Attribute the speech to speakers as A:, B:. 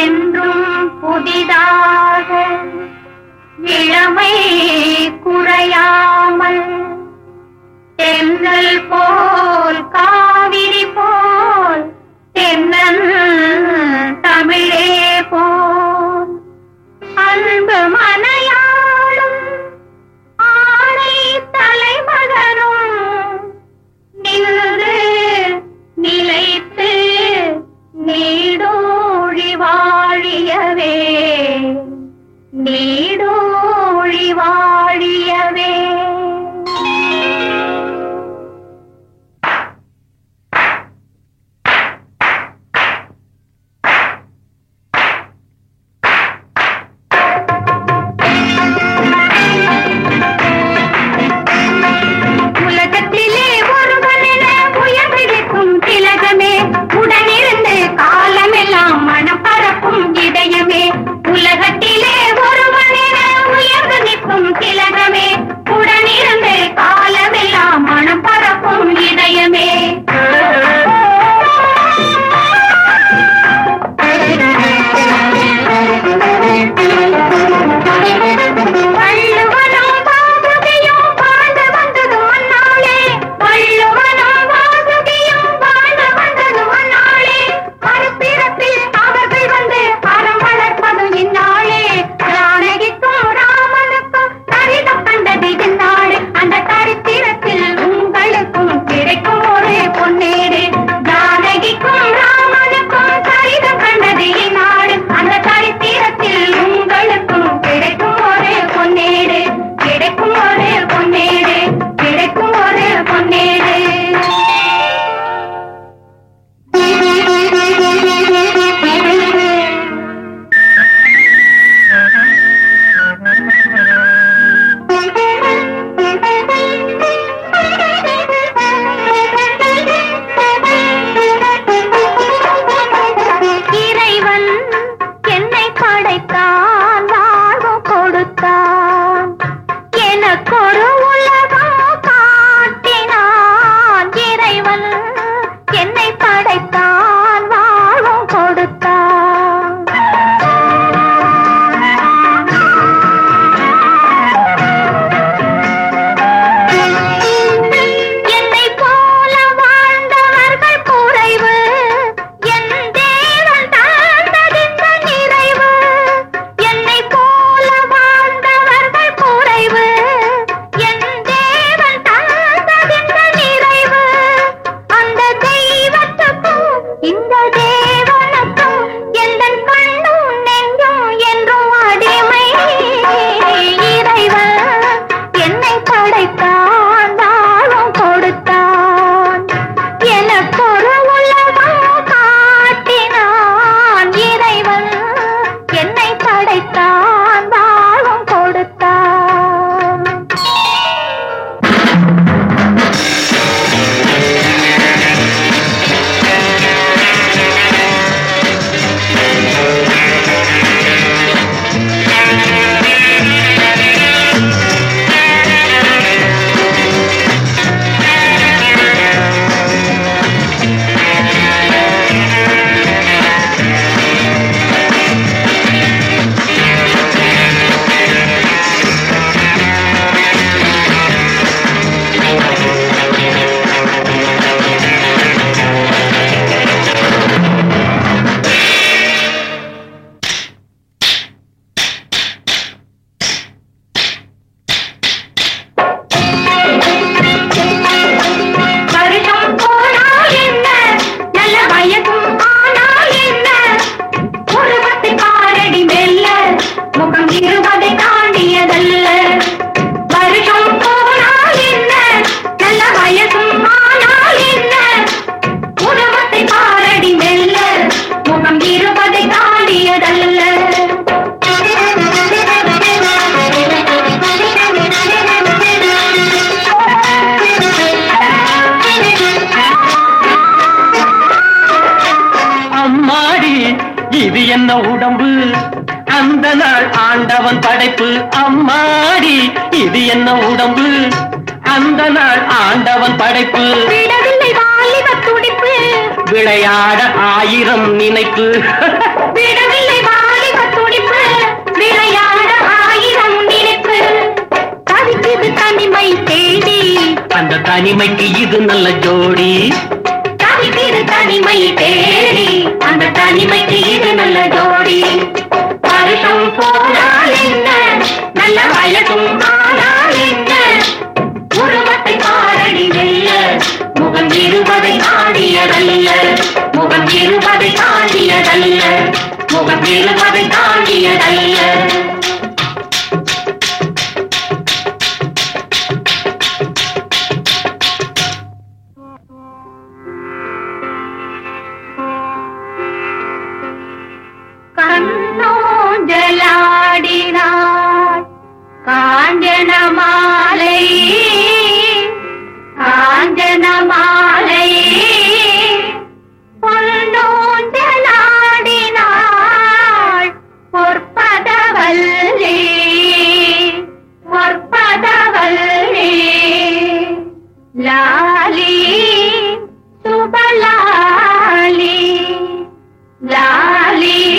A: என்றும் புதிதாக இளமை குறையாமல் தென்றல் போல் காவிரி போல் தென்னன் தமிழே போல் அன்பு மனையாளும் ஆணை தலைமகனும் நின்று நிலைத்து நீடோழி வாழியவே நீடோழி வாழியவே உலகத்திலே ஒருவனென உயர்ந்திருக்கும் திலகமே உடனிருந்து காலமெல்லாம் மனம் பரப்பும் இதயமே உலகத்திலே ஒருவனென உயர்ந்து நிற்கும் திலகமே உடனிருந்து காலமெல்லாம் மனம் பரப்பும் இதயமே வள்ளுவனும் வாசுகியும் வாழ்ந்து வந்தது முன்னாலே வள்ளுவனும் வாசுகியும் வாழ்ந்து வந்தது முன்னாலே மறுபிறப்பில் அவர்கள் வந்து அறம் வளர்ப்பதும் இந்நாளே ஜானகிக்கும் ராமனுக்கும் சரிதம் கண்டது இந்நாளே அந்த சரித்திரத்தில் உங்களுக்கும் கிடைக்கும் ஒரு பொன்னேடு ஜானகிக்கும் ராமனுக்கும் சரிதம் கண்டது இந்நாடு அந்த சரித்திரத்தில் உங்களுக்கும் கிடைக்கும் ஒரு பொன்னேடு கிடைக்கும் ஒரு பொன்னேடு கிடைக்கும் ஒரு பொன்னேடு இறைவன் என்னை படைத்தான் வாழ்வு கொடுத்தான் எனக்கொரு உலகம் காட்டினான் இறைவன் என்னை படைத்தான் வாழ்வும் கொடுத்தான் என்னை போல வாழ்ந்தவர்கள் குறைவு என் தேவன் தந்ததிந்த நிறைவு என்னை போல வாழ்ந்தவர்கள் குறைவு என் தேவன் தந்ததிந்த நிறைவு அந்த தெய்வத்துக்கும் இந்த தேவனுக்கும் எந்த கண்ணும் நெஞ்சும் என்றும் அடிமை இறைவன் என்னை படைத்தான் வாழும் கொடுத்தான் எனக்கொரு உலகம் காட்டினான் இறைவன் என்னை படைத்தான் வாழும் கொடுத்தான் வருஷம் போனால் என்ன நல்ல வயதும் ஆனால் என்ன ஒரு பத்து காரடி மெல்ல முகம் இருபதை தாண்டியதல்ல வருஷம் போனால் என்ன நல்ல வயதும் ஆனால் என்ன ஒரு பத்து காரடி மெல்ல முகம் இருபதை
B: அம்மாடி இது என்ன உடம்பு அந்த நாள் ஆண்டவன் படைப்பு அம்மாடி இது என்ன உடம்பு அந்த நாள் ஆண்டவன் படைப்பு
A: விடவில்லை வாலிப துடிப்பு
B: விளையாட ஆயிரம் நினைப்பு
A: விடவில்லை
B: அந்த தனிமைக்கு இது நல்ல ஜோடி
A: தவித்திரு தனிமை தேடி அந்த தனிமைக்கு இது நல்ல ஜோடி வருஷம் போனால் என்ன நல்ல வயசும் ஆனால் என்ன உருவத்தை பாரடி வெல்ல முகம் இருபதை தாண்டியதல்ல முகம் இருபதை தாண்டியதல்ல முகம் இருபதை தாண்டியதல்ல கண்ணோஞ்சலாடினாள் காஞ்சன மாலை காஞ்சன மாலை பொன்னோஞ்சலாடினாள் பொற்பதவல்லி பொற்பதவல்லி லாலி சுபலாலி லாலி